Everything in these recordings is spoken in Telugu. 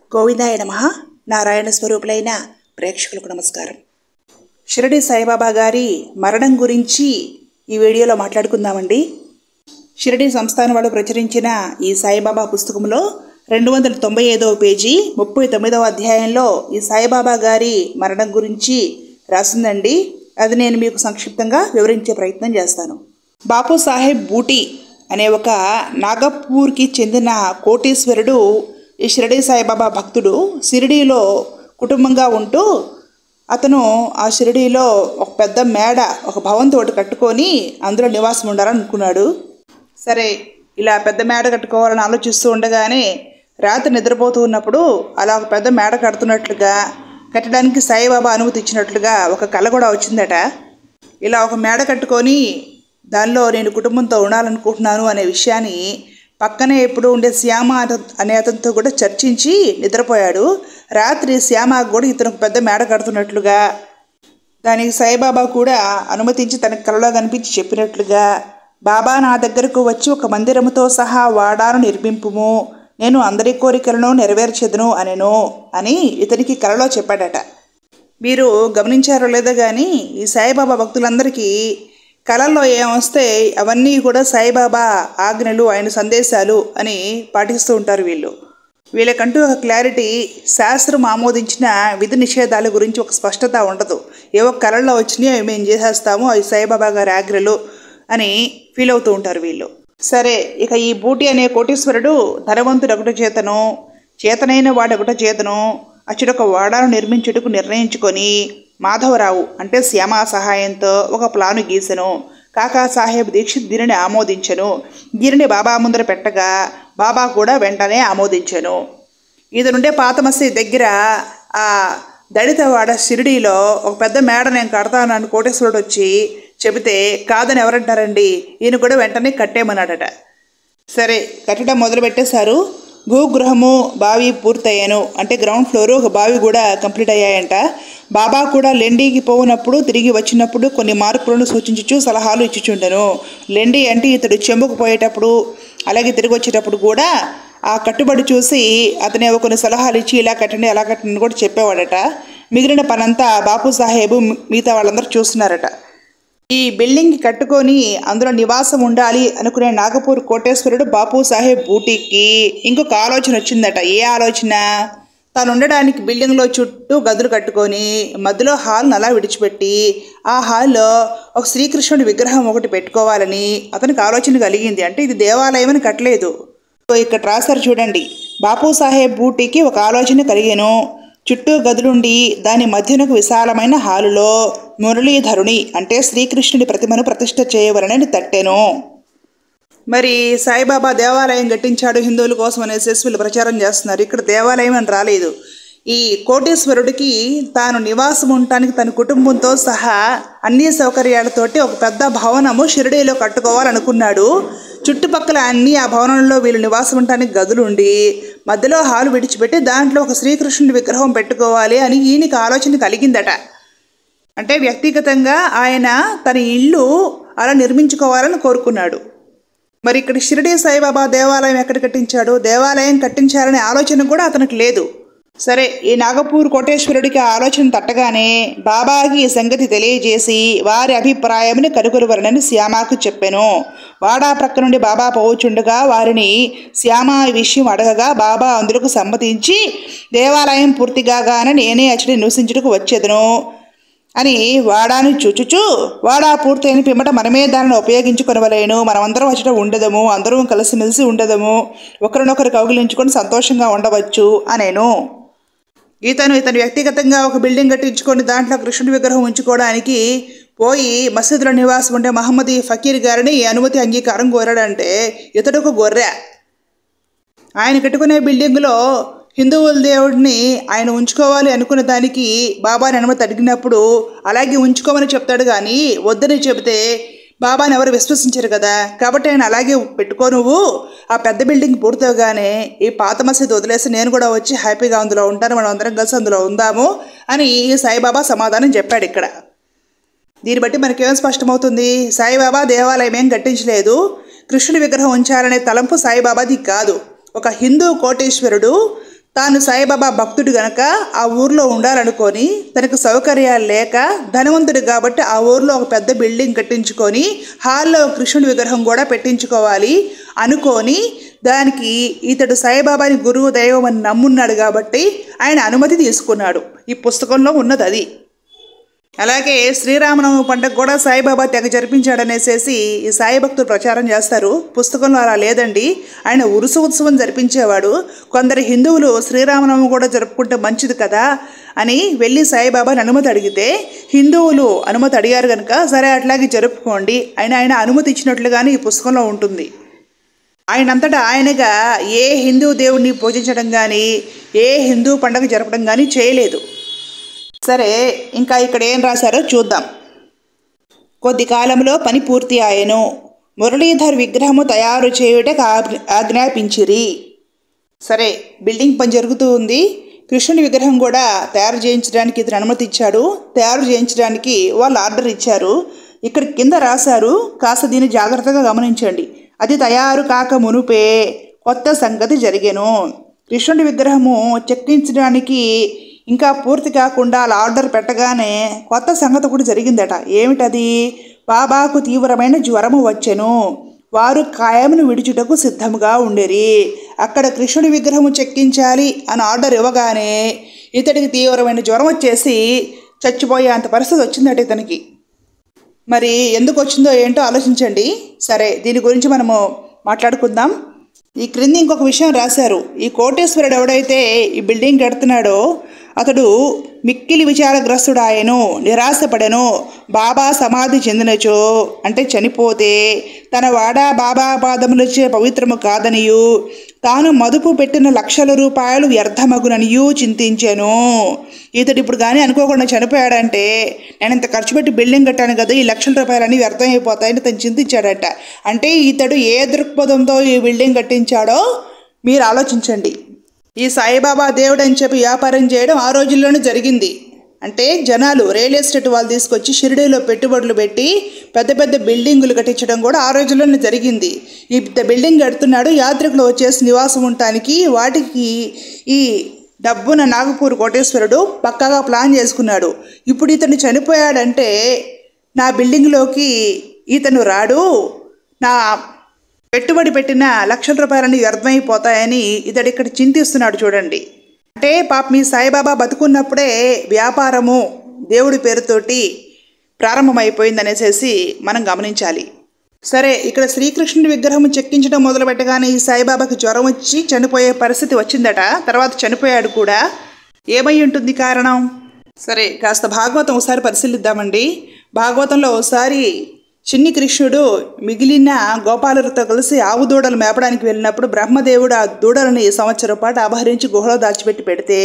గోవిందాయ నమ నారాయణ స్వరూపులైన ప్రేక్షకులకు నమస్కారం షిరడి సాయిబాబా గారి మరణం గురించి ఈ వీడియోలో మాట్లాడుకుందామండి షిరడి సంస్థానం వాళ్ళు ప్రచురించిన ఈ సాయిబాబా పుస్తకంలో రెండు వందల తొంభై ఐదవ పేజీ ముప్పై తొమ్మిదవ అధ్యాయంలో ఈ సాయిబాబా గారి మరణం గురించి రాసిందండి అది నేను మీకు సంక్షిప్తంగా వివరించే ప్రయత్నం చేస్తాను బాపు సాహెబ్ బూటీ అనే ఒక నాగపూర్కి చెందిన కోటీశ్వరుడు ఈ షిరడి సాయిబాబా భక్తుడు షిరిడీలో కుటుంబంగా ఉంటూ అతను ఆ షిరిడీలో ఒక పెద్ద మేడ ఒక భవంతోటి కట్టుకొని అందులో నివాసం ఉండాలని అనుకున్నాడు సరే ఇలా పెద్ద మేడ కట్టుకోవాలని ఆలోచిస్తూ ఉండగానే రాత్రి నిద్రపోతూ ఉన్నప్పుడు అలా ఒక పెద్ద మేడ కడుతున్నట్లుగా కట్టడానికి సాయిబాబా అనుమతి ఇచ్చినట్లుగా ఒక కళ కూడా వచ్చిందట ఇలా ఒక మేడ కట్టుకొని దానిలో నేను కుటుంబంతో ఉండాలనుకుంటున్నాను అనే విషయాన్ని పక్కనే ఎప్పుడు ఉండే శ్యామ అత- అనే అతనితో కూడా చర్చించి నిద్రపోయాడు రాత్రి శ్యామ కూడా ఇతను ఒక పెద్ద మేడ కడుతున్నట్లుగా దానికి సాయిబాబా కూడా అనుమతించి తనకు కలలో కనిపించి చెప్పినట్లుగా బాబా నా దగ్గరకు వచ్చి ఒక మందిరముతో సహా వాడాను నిర్మింపుము నేను అందరి కోరికలను నెరవేర్చెదను అనెను అని ఇతనికి కలలో చెప్పాడట మీరు గమనించారో లేదో కానీ ఈ సాయిబాబా భక్తులందరికీ కళల్లో ఏమొస్తే అవన్నీ కూడా సాయిబాబా ఆజ్ఞలు ఆయన సందేశాలు అని పాటిస్తూ ఉంటారు వీళ్ళు వీళ్ళకంటూ ఒక క్లారిటీ శాస్త్రం ఆమోదించిన విధి నిషేధాల గురించి ఒక స్పష్టత ఉండదు ఏవో కళల్లో వచ్చినాయి అవి మేము చేసేస్తాము అవి సాయిబాబా గారి ఆజ్ఞలు అని ఫీల్ అవుతూ ఉంటారు వీళ్ళు సరే ఇక ఈ బూటి అనే కోటీశ్వరుడు ధనవంతుడు ఒకటి చేతను చేతనైన వాడు ఒకటి చేతను అచ్చుడొక వాడాను నిర్మించుటకు నిర్ణయించుకొని మాధవరావు అంటే శ్యామ సహాయంతో ఒక ప్లాను గీసెను కాకా సాహెబ్ దీక్షిత్ దీనిని ఆమోదించెను దీనిని బాబా ముందర పెట్టగా బాబా కూడా వెంటనే ఆమోదించెను ఇది నుండే పాత మసీద్ దగ్గర ఆ దళితవాడ షిరిడీలో ఒక పెద్ద మేడ నేను కడతాను అని కోటేశ్వరుడు వచ్చి చెబితే కాదని ఎవరంటారండి ఈయన కూడా వెంటనే కట్టేమన్నాడట సరే కట్టడం మొదలు పెట్టేశారు భూగృహము బావి పూర్తయ్యాను అంటే గ్రౌండ్ ఫ్లోర్ ఒక బావి కూడా కంప్లీట్ అయ్యాయంట బాబా కూడా లెండీకి పోయినప్పుడు తిరిగి వచ్చినప్పుడు కొన్ని మార్పులను సూచించుచు సలహాలు ఇచ్చుచుండెను లెండి అంటే ఇతడు చెంబుకు పోయేటప్పుడు అలాగే తిరిగి వచ్చేటప్పుడు కూడా ఆ కట్టుబడి చూసి అతనే కొన్ని సలహాలు ఇచ్చి ఇలా కట్టండి అలా కట్టండి అని కూడా చెప్పేవాడట మిగిలిన పనంతా బాపు సాహేబు మి- మిగతా వాళ్ళందరూ చూస్తున్నారట ఈ బిల్డింగ్ కట్టుకొని అందులో నివాసం ఉండాలి అనుకునే నాగపూర్ కోటేశ్వరుడు బాపు సాహెబ్ బూటీకి ఇంకొక ఆలోచన వచ్చిందట ఏ ఆలోచన తాను ఉండడానికి బిల్డింగ్లో చుట్టూ గదులు కట్టుకొని మధ్యలో హాల్ను అలా విడిచిపెట్టి ఆ హాల్లో ఒక శ్రీకృష్ణుడి విగ్రహం ఒకటి పెట్టుకోవాలని అతనికి ఆలోచన కలిగింది అంటే ఇది దేవాలయం అని కట్టలేదు సో ఇక్కడ రాశారు చూడండి బాపు సాహెబ్ బూటీకి ఒక ఆలోచన కలిగాను చుట్టూ గదులుండి దాని మధ్యనకు విశాలమైన హాలులో మురళీధరుని అంటే శ్రీకృష్ణుడి ప్రతిమను ప్రతిష్ఠ చేయవలనని తట్టెను మరి సాయిబాబా దేవాలయం కట్టించాడు హిందువుల కోసం అనేసి వీళ్ళు ప్రచారం చేస్తున్నారు ఇక్కడ దేవాలయం అని రాలేదు ఈ కోటేశ్వరుడికి తాను నివాసం ఉండటానికి తన కుటుంబంతో సహా అన్ని సౌకర్యాలతోటి ఒక పెద్ద భవనము షిరిడీలో కట్టుకోవాలనుకున్నాడు చుట్టుపక్కల అన్ని ఆ భవనంలో వీళ్ళు నివాసం ఉండటానికి గదులు ఉండి మధ్యలో హాలు విడిచిపెట్టి దాంట్లో ఒక శ్రీకృష్ణుడి విగ్రహం పెట్టుకోవాలి అని ఈయనకి ఆలోచన కలిగిందట అంటే వ్యక్తిగతంగా ఆయన తన ఇల్లు అలా నిర్మించుకోవాలని కోరుకున్నాడు మరి ఇక్కడ షిరిడి సాయిబాబా దేవాలయం ఎక్కడ కట్టించాడు దేవాలయం కట్టించాలనే ఆలోచన కూడా అతనికి లేదు సరే ఈ నాగపూర్ కోటేశ్వరుడికి ఆ ఆలోచన తట్టగానే బాబాకి ఈ సంగతి తెలియజేసి వారి అభిప్రాయంని కనుగొనవలనని శ్యామాకు చెప్పాను వాడా ప్రక్క నుండి బాబా పోవచుండగా వారిని శ్యామ ఈ విషయం అడగగా బాబా అందులకు సమ్మతించి దేవాలయం పూర్తిగానే నేనే అచ్చడి నివసించుటకు వచ్చేదను అని వాడాను చూచుచు వాడా పూర్తయిన పిమ్మట మనమే దానిని ఉపయోగించుకొనవలేను మనమందరం వచ్చట ఉండదము అందరం కలిసిమెలిసి ఉండదము ఒకరినొకరు కౌగిలించుకొని సంతోషంగా ఉండవచ్చు అనేను ఇతను ఇతను వ్యక్తిగతంగా ఒక బిల్డింగ్ కట్టించుకొని దాంట్లో కృష్ణుడి విగ్రహం ఉంచుకోవడానికి పోయి మసీదులో నివాసం ఉండే మహమ్మదీ ఫకీర్ గారిని ఈ అనుమతి అంగీకారం కోరాడంటే ఇతడు ఒక గొర్రె ఆయన కట్టుకునే బిల్డింగ్లో హిందువుల దేవుడిని ఆయన ఉంచుకోవాలి అనుకున్న దానికి బాబాని అనుమతి అడిగినప్పుడు అలాగే ఉంచుకోమని చెప్తాడు కానీ వద్దని చెబితే బాబాని ఎవరు విశ్వసించరు కదా కాబట్టి ఆయన అలాగే పెట్టుకో నువ్వు ఆ పెద్ద బిల్డింగ్ పూర్తవగానే ఈ పాత మసీదు వదిలేసి నేను కూడా వచ్చి హ్యాపీగా అందులో ఉంటాను మనం అందరం కలిసి అందులో ఉందాము అని ఈ సాయిబాబా సమాధానం చెప్పాడు ఇక్కడ దీన్ని బట్టి మనకేం స్పష్టమవుతుంది సాయిబాబా దేవాలయం ఏం కట్టించలేదు కృష్ణుడి విగ్రహం ఉంచాలనే తలంపు సాయిబాబాది కాదు ఒక హిందూ కోటేశ్వరుడు తాను సాయిబాబా భక్తుడు గనక ఆ ఊర్లో ఉండాలనుకొని తనకు సౌకర్యాలు లేక ధనవంతుడు కాబట్టి ఆ ఊర్లో ఒక పెద్ద బిల్డింగ్ కట్టించుకొని హాల్లో కృష్ణుడి విగ్రహం కూడా పెట్టించుకోవాలి అనుకొని దానికి ఇతడు సాయిబాబాని గురువు దైవం అని నమ్మున్నాడు కాబట్టి ఆయన అనుమతి తీసుకున్నాడు ఈ పుస్తకంలో ఉన్నది అది అలాగే శ్రీరామనవమి పండుగ కూడా సాయిబాబా తెగ జరిపించాడనేసేసి ఈ సాయి భక్తులు ప్రచారం చేస్తారు పుస్తకంలో అలా లేదండి ఆయన ఉరుసు ఉత్సవం జరిపించేవాడు కొందరు హిందువులు శ్రీరామనవమి కూడా జరుపుకుంటే మంచిది కదా అని వెళ్ళి సాయిబాబాని అనుమతి అడిగితే హిందువులు అనుమతి అడిగారు కనుక సరే అట్లాగే జరుపుకోండి ఆయన ఆయన అనుమతి ఇచ్చినట్లుగానే ఈ పుస్తకంలో ఉంటుంది ఆయనంతటా ఆయనగా ఏ హిందూ దేవుణ్ణి పూజించడం కానీ ఏ హిందూ పండుగ జరపడం కానీ చేయలేదు సరే ఇంకా ఇక్కడ ఏం రాశారో చూద్దాం కొద్ది కాలంలో పని పూర్తి ఆయను మురళీధర్ విగ్రహము తయారు చేయుటకు ఆజ్ఞ- ఆజ్ఞాపించిరి సరే బిల్డింగ్ పని జరుగుతూ ఉంది కృష్ణుని విగ్రహం కూడా తయారు చేయించడానికి ఇతను అనుమతి ఇచ్చాడు తయారు చేయించడానికి వాళ్ళు ఆర్డర్ ఇచ్చారు ఇక్కడ కింద రాశారు కాస్త దీన్ని జాగ్రత్తగా గమనించండి అది తయారు కాక మునుపే కొత్త సంగతి జరిగెను కృష్ణుడి విగ్రహము చెక్కించడానికి ఇంకా పూర్తి కాకుండా అలా ఆర్డర్ పెట్టగానే కొత్త సంగతి కూడా జరిగిందట ఏమిటది బాబాకు తీవ్రమైన జ్వరము వచ్చెను వారు కాయమును విడుచుటకు సిద్ధముగా ఉండేరి అక్కడ కృష్ణుడి విగ్రహము చెక్కించాలి అని ఆర్డర్ ఇవ్వగానే ఇతడికి తీవ్రమైన జ్వరం వచ్చేసి చచ్చిపోయేంత పరిస్థితి వచ్చిందట ఇతనికి మరి ఎందుకు వచ్చిందో ఏంటో ఆలోచించండి సరే దీని గురించి మనము మాట్లాడుకుందాం ఈ క్రింది ఇంకొక విషయం రాశారు ఈ కోటేశ్వరుడు ఎవడైతే ఈ బిల్డింగ్ కడుతున్నాడో అతడు మిక్కిలి విచారగ్రస్తుడు ఆయను నిరాశపడెను బాబా సమాధి చెందినచో అంటే చనిపోతే తన వాడా బాబా పాదములచే పవిత్రము కాదనియు తాను మదుపు పెట్టిన లక్షల రూపాయలు వ్యర్థమగుననియు చింతించాను ఇతడు ఇప్పుడు కానీ అనుకోకుండా చనిపోయాడంటే నేను ఇంత ఖర్చు పెట్టి బిల్డింగ్ కట్టాను కదా ఈ లక్షల రూపాయలన్నీ వ్యర్థం అయిపోతాయని తను చింతించాడట అంటే ఇతడు ఏ దృక్పథంతో ఈ బిల్డింగ్ కట్టించాడో మీరు ఆలోచించండి ఈ సాయిబాబా దేవుడు అని చెప్పి వ్యాపారం చేయడం ఆ రోజుల్లోనే జరిగింది అంటే జనాలు రియల్ ఎస్టేట్ వాళ్ళు తీసుకొచ్చి షిరిడీలో పెట్టుబడులు పెట్టి పెద్ద పెద్ద బిల్డింగులు కట్టించడం కూడా ఆ రోజుల్లోనే జరిగింది ఈ పెద్ద బిల్డింగ్ కడుతున్నాడు యాత్రికులు వచ్చేసి నివాసం ఉండటానికి వాటికి ఈ డబ్బున నాగపూర్ కోటేశ్వరుడు పక్కాగా ప్లాన్ చేసుకున్నాడు ఇప్పుడు ఇతను చనిపోయాడంటే నా బిల్డింగ్లోకి ఇతను రాడు నా పెట్టుబడి పెట్టిన లక్షల రూపాయలని వ్యర్థమైపోతాయని ఇతడు ఇక్కడ చింతిస్తున్నాడు చూడండి అంటే పాప మీ సాయిబాబా బతుకున్నప్పుడే వ్యాపారము దేవుడి పేరుతోటి ప్రారంభమైపోయిందనేసేసి మనం గమనించాలి సరే ఇక్కడ శ్రీకృష్ణుడి విగ్రహం చెక్కించడం మొదలు పెట్టగానే ఈ సాయిబాబాకి జ్వరం వచ్చి చనిపోయే పరిస్థితి వచ్చిందట తర్వాత చనిపోయాడు కూడా ఏమై ఉంటుంది కారణం సరే కాస్త భాగవతం ఒకసారి పరిశీలిద్దామండి భాగవతంలో ఒకసారి చిన్ని కృష్ణుడు మిగిలిన గోపాలులతో కలిసి ఆవు దూడలు మేపడానికి వెళ్ళినప్పుడు బ్రహ్మదేవుడు ఆ దూడలని సంవత్సరం పాటు అపహరించి గుహలో దాచిపెట్టి పెడితే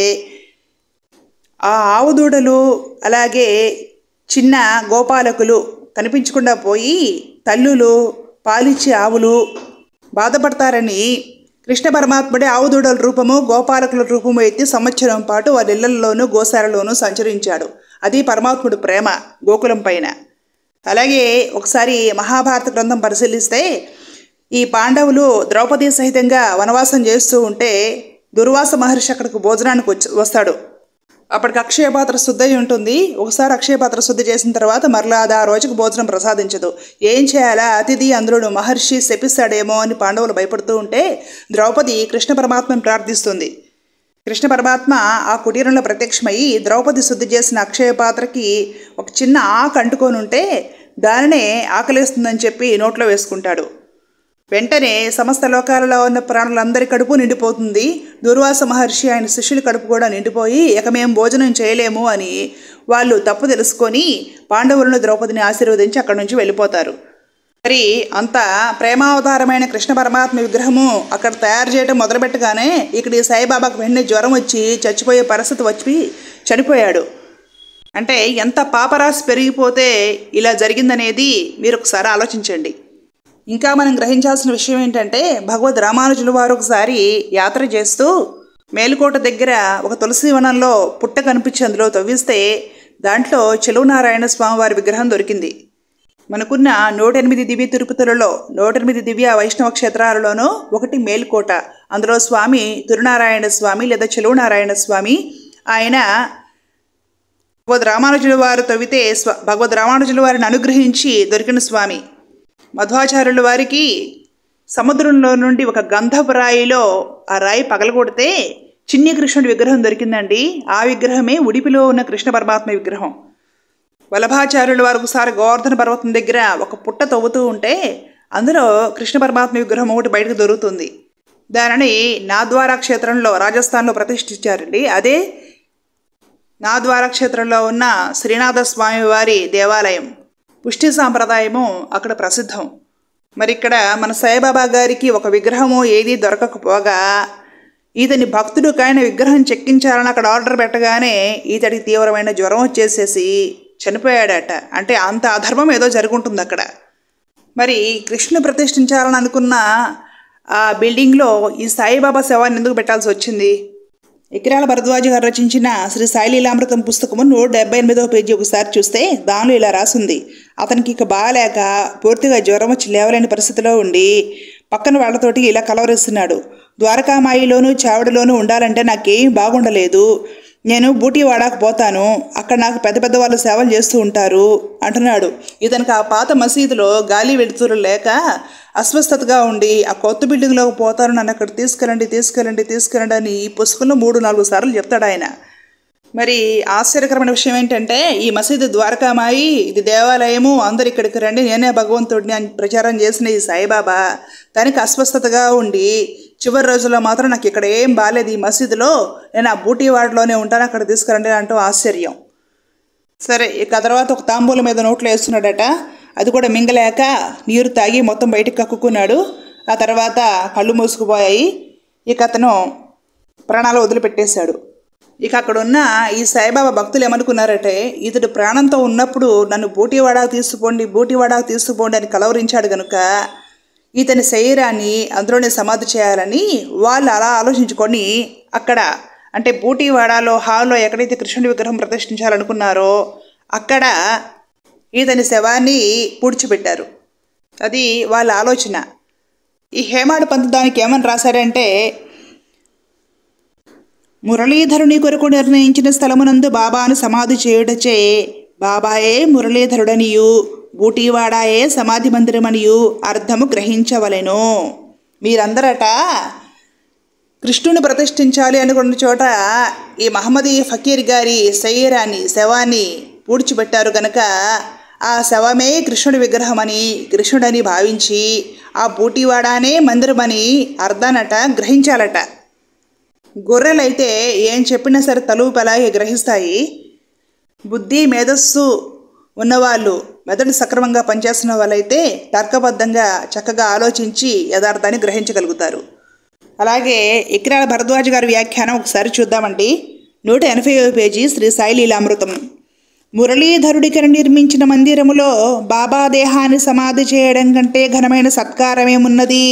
ఆ ఆవు దూడలు అలాగే చిన్న గోపాలకులు కనిపించకుండా పోయి తల్లులు పాలిచ్చే ఆవులు బాధపడతారని కృష్ణ పరమాత్ముడే ఆవు దూడల రూపము గోపాలకుల రూపము ఎత్తి సంవత్సరం పాటు వారి ఇళ్లల్లోనూ గోశాలలోనూ సంచరించాడు అది పరమాత్ముడు ప్రేమ గోకులం పైన అలాగే ఒకసారి మహాభారత గ్రంథం పరిశీలిస్తే ఈ పాండవులు ద్రౌపది సహితంగా వనవాసం చేస్తూ ఉంటే దుర్వాస మహర్షి అక్కడికి భోజనానికి వచ్చి వస్తాడు అప్పటికి అక్షయపాత్ర శుద్ధి అయి ఉంటుంది ఒకసారి అక్షయపాత్ర శుద్ధి చేసిన తర్వాత మరలా అది ఆ రోజుకు భోజనం ప్రసాదించదు ఏం చేయాలా అతిథి అందులో మహర్షి శపిస్తాడేమో అని పాండవులు భయపడుతూ ఉంటే ద్రౌపది కృష్ణ పరమాత్మను ప్రార్థిస్తుంది కృష్ణ పరమాత్మ ఆ కుటీరంలో ప్రత్యక్షమయ్యి ద్రౌపది శుద్ధి చేసిన అక్షయ పాత్రకి ఒక చిన్న ఆకు అంటుకొని ఉంటే దానినే ఆకలిస్తుందని చెప్పి నోట్లో వేసుకుంటాడు వెంటనే సమస్త లోకాలలో ఉన్న ప్రాణులందరి కడుపు నిండిపోతుంది దుర్వాస మహర్షి ఆయన శిష్యుల కడుపు కూడా నిండిపోయి ఇక మేము భోజనం చేయలేము అని వాళ్ళు తప్పు తెలుసుకొని పాండవులను ద్రౌపదిని ఆశీర్వదించి అక్కడి నుంచి వెళ్ళిపోతారు మరి అంత ప్రేమావతారమైన కృష్ణ పరమాత్మ విగ్రహము అక్కడ తయారు చేయడం మొదలుపెట్టగానే ఇక్కడ ఈ సాయిబాబాకు వెంటనే జ్వరం వచ్చి చచ్చిపోయే పరిస్థితి వచ్చి చనిపోయాడు అంటే ఎంత పాపరాశి పెరిగిపోతే ఇలా జరిగిందనేది మీరు ఒకసారి ఆలోచించండి ఇంకా మనం గ్రహించాల్సిన విషయం ఏంటంటే భగవద్ రామానుజుల వారు ఒకసారి యాత్ర చేస్తూ మేలుకోట దగ్గర ఒక తులసి వనంలో పుట్ట కనిపించి అందులో తవ్విస్తే దాంట్లో చెలువు నారాయణ స్వామి వారి విగ్రహం దొరికింది మనకున్న నూట ఎనిమిది దివ్య తిరుపతులలో నూట ఎనిమిది దివ్య వైష్ణవ క్షేత్రాలలోనూ ఒకటి మేల్కోట అందులో స్వామి తిరునారాయణ స్వామి లేదా చెలువునారాయణ స్వామి ఆయన భగవద్ రామానుజుల వారు తవ్వితే స్వ భగవద్ రామానుజుల వారిని అనుగ్రహించి దొరికిన స్వామి మధ్వాచార్యుల వారికి సముద్రంలో నుండి ఒక గంధపు రాయిలో ఆ రాయి పగలగొడితే చిన్ని కృష్ణుడి విగ్రహం దొరికిందండి ఆ విగ్రహమే ఉడిపిలో ఉన్న కృష్ణ పరమాత్మ విగ్రహం వల్లభాచార్యుల వారు ఒకసారి గోవర్ధన పర్వతం దగ్గర ఒక పుట్ట తవ్వుతూ ఉంటే అందులో కృష్ణ పరమాత్మ విగ్రహం ఒకటి బయటకు దొరుకుతుంది దానిని నాద్వారా క్షేత్రంలో రాజస్థాన్లో ప్రతిష్ఠించారండి అదే నాద్వారా క్షేత్రంలో ఉన్న శ్రీనాథ స్వామి వారి దేవాలయం పుష్టి సాంప్రదాయము అక్కడ ప్రసిద్ధం మరి ఇక్కడ మన సాయిబాబా గారికి ఒక విగ్రహము ఏది దొరకకపోగా ఈతని భక్తుడు కాయన విగ్రహం చెక్కించాలని అక్కడ ఆర్డర్ పెట్టగానే ఈతడికి తీవ్రమైన జ్వరం వచ్చేసేసి చనిపోయాడట అంటే అంత అధర్మం ఏదో జరుగుంటుంది అక్కడ మరి కృష్ణ ప్రతిష్ఠించాలని అనుకున్న ఆ బిల్డింగ్లో ఈ సాయిబాబా శవాన్ని ఎందుకు పెట్టాల్సి వచ్చింది ఇకిరాల భరద్వాజ గారు రచించిన శ్రీ సాయిలీలామృతం పుస్తకము నూట డెబ్బై ఎనిమిదవ పేజీ ఒకసారి చూస్తే దానిలో ఇలా రాసింది అతనికి ఇక బాగాలేక పూర్తిగా జ్వరం వచ్చి లేవలేని పరిస్థితిలో ఉండి పక్కన వాళ్ళతోటి ఇలా కలవరిస్తున్నాడు ద్వారకామాయిలోనూ చావిడిలోనూ ఉండాలంటే నాకేం బాగుండలేదు నేను బూటీవాడాకు పోతాను అక్కడ నాకు పెద్ద పెద్ద వాళ్ళు సేవలు చేస్తూ ఉంటారు అంటున్నాడు ఇతనికి ఆ పాత మసీదులో గాలి వెలుతురు లేక అస్వస్థతగా ఉండి ఆ కొత్త బిల్డింగ్లోకి పోతాను నన్ను అక్కడ తీసుకెళ్ళండి తీసుకెళ్ళండి తీసుకెళ్ళండి అని ఈ పుస్తకంలో మూడు నాలుగు సార్లు చెప్తాడు ఆయన మరి ఆశ్చర్యకరమైన విషయం ఏంటంటే ఈ మసీదు ద్వారకామాయి ఇది దేవాలయము అందరు ఇక్కడికి రండి నేనే భగవంతుడిని అని ప్రచారం చేసిన ఈ సాయిబాబా దానికి అస్వస్థతగా ఉండి చివరి రోజుల్లో మాత్రం నాకు ఇక్కడ ఏం బాగాలేదు ఈ మసీదులో నేను ఆ బూటీ వార్డులోనే ఉంటాను అక్కడ తీసుకురండి అంటూ ఆశ్చర్యం సరే ఇక ఆ తర్వాత ఒక తాంబూలం మీద నోట్లో వేస్తున్నాడట అది కూడా మింగలేక నీరు తాగి మొత్తం బయటికి కక్కుకున్నాడు ఆ తర్వాత కళ్ళు మూసుకుపోయాయి ఇక అతను ప్రాణాలు వదిలిపెట్టేశాడు ఇక అక్కడ ఉన్న ఈ సాయిబాబా భక్తులు ఏమనుకున్నారంటే ఇతడు ప్రాణంతో ఉన్నప్పుడు నన్ను బూటీవాడాకు తీసుకుపోండి బూటీవాడాకు తీసుకుపోండి అని కలవరించాడు గనుక ఇతని శరీరాన్ని అందులోనే సమాధి చేయాలని వాళ్ళు అలా ఆలోచించుకొని అక్కడ అంటే బూటీవాడాలో హాల్లో ఎక్కడైతే కృష్ణుడి విగ్రహం ప్రతిష్ఠించాలనుకున్నారో అక్కడ ఇతని శవాన్ని పూడ్చిపెట్టారు అది వాళ్ళ ఆలోచన ఈ హేమాడు పంత్ దానికి ఏమని రాశారంటే మురళీధరుని కొరకు నిర్ణయించిన స్థలమునందు బాబాను సమాధి చేయుటచే బాబాయే మురళీధరుడనియు బూటీవాడాయే సమాధి మందిరమనియు అర్థము గ్రహించవలెను మీరందరట కృష్ణుని ప్రతిష్ఠించాలి అనుకున్న చోట ఈ మహమ్మదీ ఫకీర్ గారి శరీరాన్ని శవాన్ని పూడ్చిపెట్టారు గనక ఆ శవమే కృష్ణుడి విగ్రహమని కృష్ణుడని భావించి ఆ బూటీవాడానే మందిరమని అర్థానట గ్రహించాలట గొర్రెలైతే ఏం చెప్పినా సరే తలుపులాగే గ్రహిస్తాయి బుద్ధి మేధస్సు ఉన్నవాళ్ళు మెదడు సక్రమంగా పనిచేస్తున్న వాళ్ళైతే తర్కబద్ధంగా చక్కగా ఆలోచించి యథార్థాన్ని గ్రహించగలుగుతారు అలాగే ఇక్రాల భరద్వాజ్ గారి వ్యాఖ్యానం ఒకసారి చూద్దామండి నూట ఎనభై పేజీ శ్రీ సాయి లీలామృతం మురళీధరుడికి నిర్మించిన మందిరములో బాబా దేహాన్ని సమాధి చేయడం కంటే ఘనమైన సత్కారమేమున్నది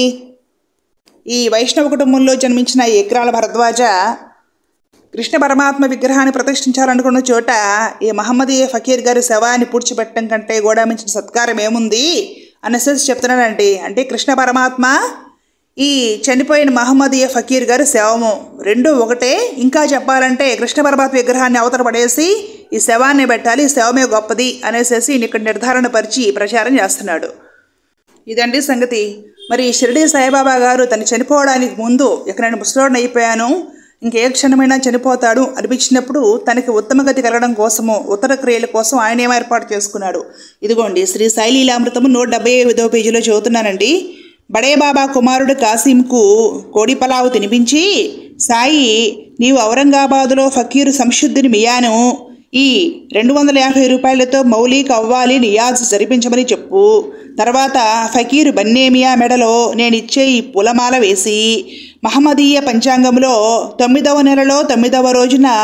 ఈ వైష్ణవ కుటుంబంలో జన్మించిన ఈ ఎక్రాల భరద్వాజ కృష్ణ పరమాత్మ విగ్రహాన్ని ప్రతిష్ఠించాలనుకున్న చోట ఈ మహమ్మదీయ ఫకీర్ గారి శవాన్ని పూడ్చిపెట్టడం కంటే కూడా మించిన సత్కారం ఏముంది అనేసి చెప్తున్నాడండి అంటే కృష్ణ పరమాత్మ ఈ చనిపోయిన మహమ్మదీయ ఫకీర్ గారి శవము రెండు ఒకటే ఇంకా చెప్పాలంటే కృష్ణ పరమాత్మ విగ్రహాన్ని అవతల పడేసి ఈ శవాన్ని పెట్టాలి ఈ శవమే గొప్పది అనేసి ఇక్కడ నిర్ధారణ పరిచి ప్రచారం చేస్తున్నాడు ఇదండి సంగతి మరి షిరిడి సాయిబాబా గారు తను చనిపోవడానికి ముందు ఇక నేను ముసలోడిని అయిపోయాను ఇంకే క్షణమైనా చనిపోతాడు అనిపించినప్పుడు తనకి ఉత్తమ గతి కలగడం కోసము ఉత్తర క్రియల కోసం ఆయన ఏం ఏర్పాటు చేసుకున్నాడు ఇదిగోండి శ్రీ శైలీలామృతము నూట డెబ్బై ఐదో పేజీలో చదువుతున్నానండి బడే బాబా కుమారుడు కాసింకు కోడి పలావు తినిపించి సాయి నీవు ఔరంగాబాదులో ఫకీరు సంశుద్ధిని మియాను ఈ రెండు వందల యాభై రూపాయలతో మౌలిక అవ్వాలి నియాజ్ జరిపించమని చెప్పు తర్వాత ఫకీరు బన్నేమియా మెడలో నేనిచ్చే ఈ పులమాల వేసి మహమ్మదీయ పంచాంగంలో తొమ్మిదవ నెలలో తొమ్మిదవ రోజున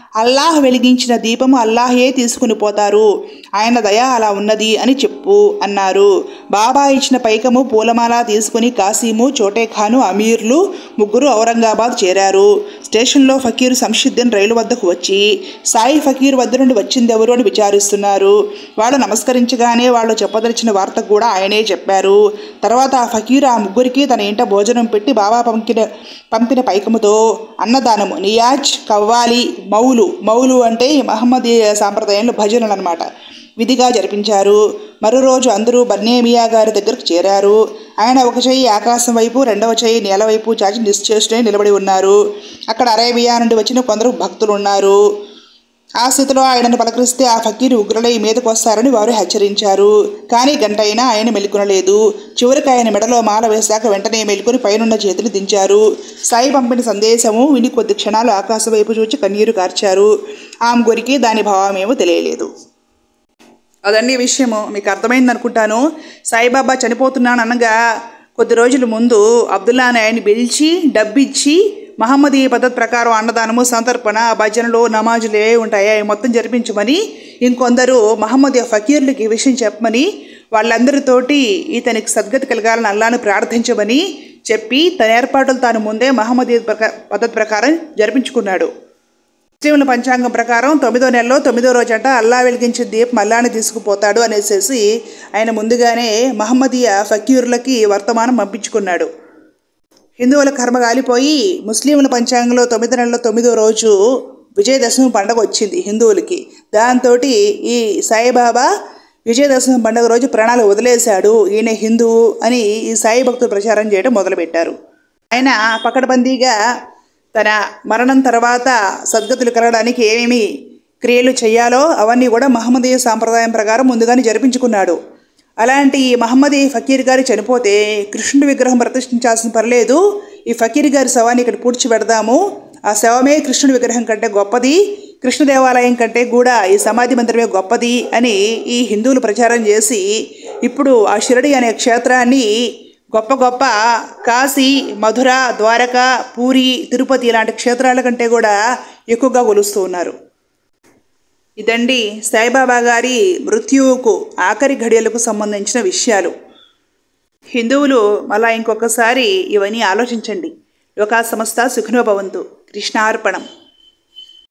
అల్లాహ్ వెలిగించిన దీపము అల్లాహే తీసుకుని పోతారు ఆయన దయ అలా ఉన్నది అని చెప్పు అన్నారు బాబా ఇచ్చిన పైకము పూలమాల తీసుకుని కాసీము చోటేఖాను అమీర్లు ముగ్గురు ఔరంగాబాద్ చేరారు స్టేషన్లో ఫకీరు సంషిద్దీన్ రైలు వద్దకు వచ్చి సాయి ఫకీర్ వద్ద నుండి వచ్చిందెవరు అని విచారిస్తున్నారు వాళ్ళు నమస్కరించగానే వాళ్ళు చెప్పదలిచిన వార్త కూడా ఆయనే చెప్పారు తర్వాత ఆ ఫకీర్ ఆ ముగ్గురికి తన ఇంట భోజనం పెట్టి బాబా పంపిన పంపిన పైకముతో అన్నదానము నియాజ్ కవ్వాలి మౌలు మౌలు అంటే మహమ్మదీయ సాంప్రదాయంలో భజనలు అనమాట విధిగా జరిపించారు మరో రోజు అందరూ బర్నేమియా గారి దగ్గరకు చేరారు ఆయన ఒక చెయ్యి ఆకాశం వైపు రెండవ చెయ్యి నేల వైపు చాచి నిశ్చేష్టే నిలబడి ఉన్నారు అక్కడ అరేబియా నుండి వచ్చిన కొందరు భక్తులు ఉన్నారు ఆ స్థితిలో ఆయనను పలకరిస్తే ఆ ఫకీరు ఉగ్రులై మీదకు వస్తారని వారు హెచ్చరించారు కానీ గంట అయినా ఆయన మెలుకునలేదు చివరికి ఆయన మెడలో మాల వేశాక వెంటనే మెలుకుని పైనున్న చేతిని దించారు సాయి పంపిన సందేశము విని కొద్ది క్షణాలు ఆకాశం వైపు చూచి కన్నీరు కార్చారు ఆ ముగ్గురికి దాని భావమేమో తెలియలేదు అదండి విషయము మీకు అర్థమైంది అనుకుంటాను సాయిబాబా చనిపోతున్నాను అనగా కొద్ది రోజుల ముందు అబ్దుల్లా నాయని పిలిచి డబ్బిచ్చి మహమ్మదీ పద్ధతి ప్రకారం అన్నదానము సంతర్పణ భజనలు నమాజులు ఏ ఉంటాయో అవి మొత్తం జరిపించమని ఇంకొందరు మహమ్మదీ ఫకీర్లకి ఈ విషయం చెప్పమని వాళ్ళందరితోటి ఇతనికి సద్గతి కలగాలని అల్లాను ప్రార్థించమని చెప్పి తన ఏర్పాట్లు తాను ముందే మహమ్మదీ ప్రకా పద్ధతి ప్రకారం జరిపించుకున్నాడు ముస్లింల పంచాంగం ప్రకారం తొమ్మిదో నెలలో తొమ్మిదో రోజంట అల్లా వెలిగించే దీపం అల్లాని తీసుకుపోతాడు అనేసేసి ఆయన ముందుగానే మహమ్మదీయ ఫకీరులకి వర్తమానం పంపించుకున్నాడు హిందువుల కర్మ గాలిపోయి ముస్లింల పంచాంగంలో తొమ్మిది నెలలో తొమ్మిదో రోజు విజయదశమి పండగ వచ్చింది హిందువులకి దాంతో ఈ సాయిబాబా విజయదశమి పండుగ రోజు ప్రాణాలు వదిలేశాడు ఈయన హిందువు అని ఈ సాయి భక్తులు ప్రచారం చేయడం మొదలుపెట్టారు ఆయన పకడ్బందీగా తన మరణం తర్వాత సద్గతులు కలగడానికి ఏమేమి క్రియలు చేయాలో అవన్నీ కూడా మహమ్మదీయ సాంప్రదాయం ప్రకారం ముందుగానే జరిపించుకున్నాడు అలాంటి ఈ మహమ్మదీ ఫకీర్ గారు చనిపోతే కృష్ణుడి విగ్రహం ప్రతిష్ఠించాల్సిన పర్లేదు ఈ ఫకీర్ గారి శవాన్ని ఇక్కడ పూడ్చి పెడదాము ఆ శవమే కృష్ణుడి విగ్రహం కంటే గొప్పది కృష్ణ దేవాలయం కంటే కూడా ఈ సమాధి మందిరమే గొప్పది అని ఈ హిందువులు ప్రచారం చేసి ఇప్పుడు ఆ షిరడి అనే క్షేత్రాన్ని గొప్ప గొప్ప కాశీ మధుర ద్వారక పూరి తిరుపతి ఇలాంటి క్షేత్రాల కంటే కూడా ఎక్కువగా కొలుస్తూ ఉన్నారు ఇదండి సాయిబాబా గారి మృత్యువుకు ఆఖరి ఘడియలకు సంబంధించిన విషయాలు హిందువులు మళ్ళా ఇంకొకసారి ఇవన్నీ ఆలోచించండి లోకా సంస్థ సుఖినోభవంతు కృష్ణార్పణం